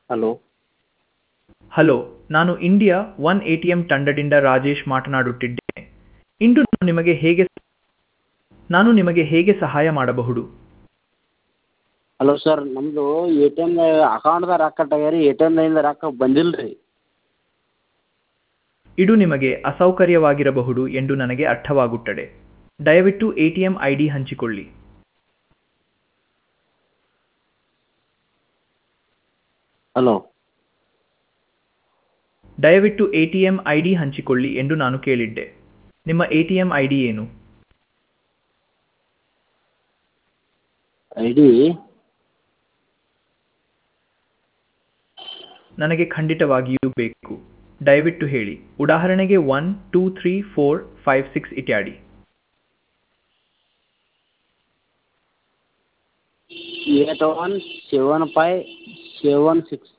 Hello hello ನಾನು India one A T M ತಂಡದಿಂದ ರಾಜೇಶ್ ಮಾತನಾಡುತ್ತಿದ್ದೇನೆ ಇಂದು ನಾನು ನಿಮಗೆ ಹೇಗೆ ನಾನು ನಿಮಗೆ ಹೇಗೆ ಸಹಾಯ ಮಾಡಬಹುದು ಹಲೋ ಸರ್ ನಮ್ಮದು ಎ ಟಿ ಎಮ್ ಅಕೌಂಟ್ದಾಗ ರೊಕ್ಕ ಕಟ್ಟಾಗ್ಯಾವ ರೀ ಎ ಟಿ ಎಮ್ನಿಂದ ರೊಕ್ಕ ಬಂದಿಲ್ಲ ರೀ ಇದು ನಿಮಗೆ ಅಸೌಕರ್ಯವಾಗಿರಬಹುದು ಎಂದು ನನಗೆ ಅರ್ಥವಾಗುತ್ತದೆ ದಯವಿಟ್ಟು A T M I D ಹಂಚಿಕೊಳ್ಳಿ ಹಲೋ ದಯವಿಟ್ಟು A T M I D ಹಂಚಿಕೊಳ್ಳಿ ಎಂದು ನಾನು ಕೇಳಿದ್ದೆ ನಿಮ್ಮ A T M I D ಏನು ಐ ಡಿ ನನಗೆ ಖಂಡಿತವಾಗಿಯೂ ಬೇಕು ದಯವಿಟ್ಟು ಹೇಳಿ ಉದಾಹರಣೆಗೆ one two three four five six ಇತ್ಯಾದಿ eight one seven five seven six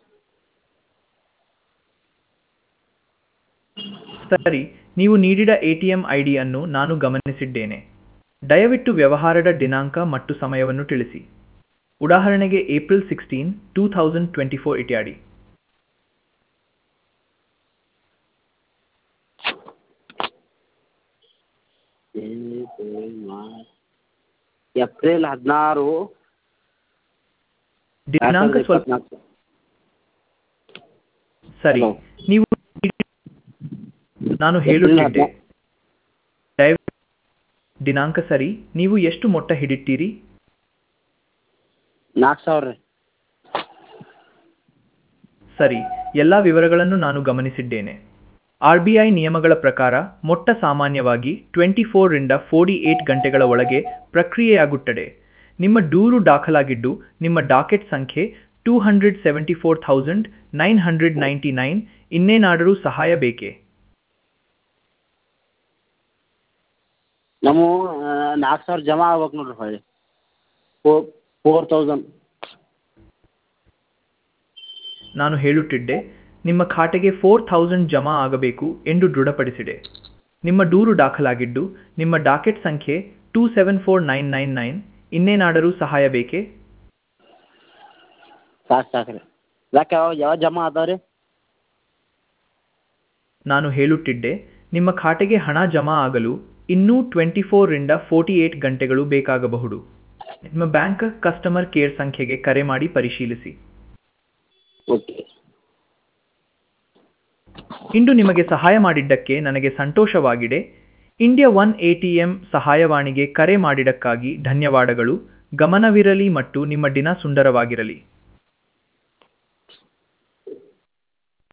ಸರಿ ನೀವು ನೀಡಿದ ಎ ಟಿ ಎಂ ಐ ಡಿಯನ್ನು ನಾನು ಗಮನಿಸಿದ್ದೇನೆ ದಯವಿಟ್ಟು ವ್ಯವಹಾರದ ದಿನಾಂಕ ಮತ್ತು ಸಮಯವನ್ನು ತಿಳಿಸಿ ಉದಾಹರಣೆಗೆ April sixteen two thousand twenty four ಇತ್ಯಾದಿ ಏಪ್ರಿಲ್ ಹದಿನಾರು ದಿನಾಂಕ ಸ್ವಲ್ಪ ಇಪ್ಪತ್ನಾಲ್ಕು ಸರಿ Hello. ನೀವು ನಾನು ಹೇಳುತ್ತಿದ್ದೆ ದಯವಿಟ್ಟು ದಿನಾಂಕ ಸರಿ ನೀವು ಎಷ್ಟು ಮೊತ್ತ ಹಿಡಿತೀರಿ ನಾಲ್ಕು ಸಾವಿರ ರೀ ಸರಿ ಎಲ್ಲ ವಿವರಗಳನ್ನು ನಾನು ಗಮನಿಸಿದ್ದೇನೆ ಆರ್ ಬಿ ಐ ನಿಯಮಗಳ ಪ್ರಕಾರ ಮೊಟ್ಟ ಸಾಮಾನ್ಯವಾಗಿ ಟ್ವೆಂಟಿ ಫೋರ್ರಿಂದ ಫೋರ್ಟಿ ಏಟ್ ಗಂಟೆಗಳ ಒಳಗೆ ಪ್ರಕ್ರಿಯೆಯಾಗುತ್ತದೆ ನಿಮ್ಮ ದೂರು ದಾಖಲಾಗಿದ್ದು ನಿಮ್ಮ ಡಾಕೆಟ್ ಸಂಖ್ಯೆ two hundred seventy four thousand nine hundred ninety nine ಇನ್ನೇನಾದರೂ ಸಹಾಯ ಬೇಕೇ ನಮ್ಮ ನಾಲ್ಕು ಸಾವಿರ ಜಮಾ ಆಗ್ಬೇಕು ನೋಡಿರಿ ಹೊಳ್ಳಿ ಫೋರ್ ಫೋರ್ ತೌಸಂಡ್ ನಾನು ಹೇಳುತ್ತಿದ್ದೆ ನಿಮ್ಮ ಖಾತೆಗೆ ಫೋರ್ ಥೌಸಂಡ್ ಜಮಾ ಆಗಬೇಕು ಎಂದು ದೃಢಪಡಿಸಿದೆ ನಿಮ್ಮ ದೂರು ದಾಖಲಾಗಿದ್ದು ನಿಮ್ಮ ಡಾಕೆಟ್ ಸಂಖ್ಯೆ two seven four nine nine nine ಇನ್ನೇನಾದರೂ ಸಹಾಯ ಬೇಕೇ ಸಾಕು ಸಾಕು ರೀ ಯಾಕೆ ಯಾವ ಯಾವ ಜಮಾ ಅದಾವ ರೀ ನಾನು ಹೇಳುತ್ತಿದ್ದೆ ನಿಮ್ಮ ಖಾತೆಗೆ ಹಣ ಜಮಾ ಆಗಲು ಇನ್ನೂ ಟ್ವೆಂಟಿ ಫೋರ್ರಿಂದ ಫೋರ್ಟಿ ಏಟ್ ಗಂಟೆಗಳು ಬೇಕಾಗಬಹುದು ನಿಮ್ಮ ಬ್ಯಾಂಕ್ ಕಸ್ಟಮರ್ ಕೇರ್ ಸಂಖ್ಯೆಗೆ ಕರೆ ಮಾಡಿ ಪರಿಶೀಲಿಸಿ ಓಕೆ ಇಂದು ನಿಮಗೆ ಸಹಾಯ ಮಾಡಿದ್ದಕ್ಕೆ ನನಗೆ ಸಂತೋಷವಾಗಿದೆ India one A T M ಸಹಾಯವಾಣಿಗೆ ಕರೆ ಮಾಡಿದ್ದಕ್ಕಾಗಿ ಧನ್ಯವಾದಗಳು ಗಮನವಿರಲಿ ಮತ್ತು ನಿಮ್ಮ ದಿನ ಸುಂದರವಾಗಿರಲಿ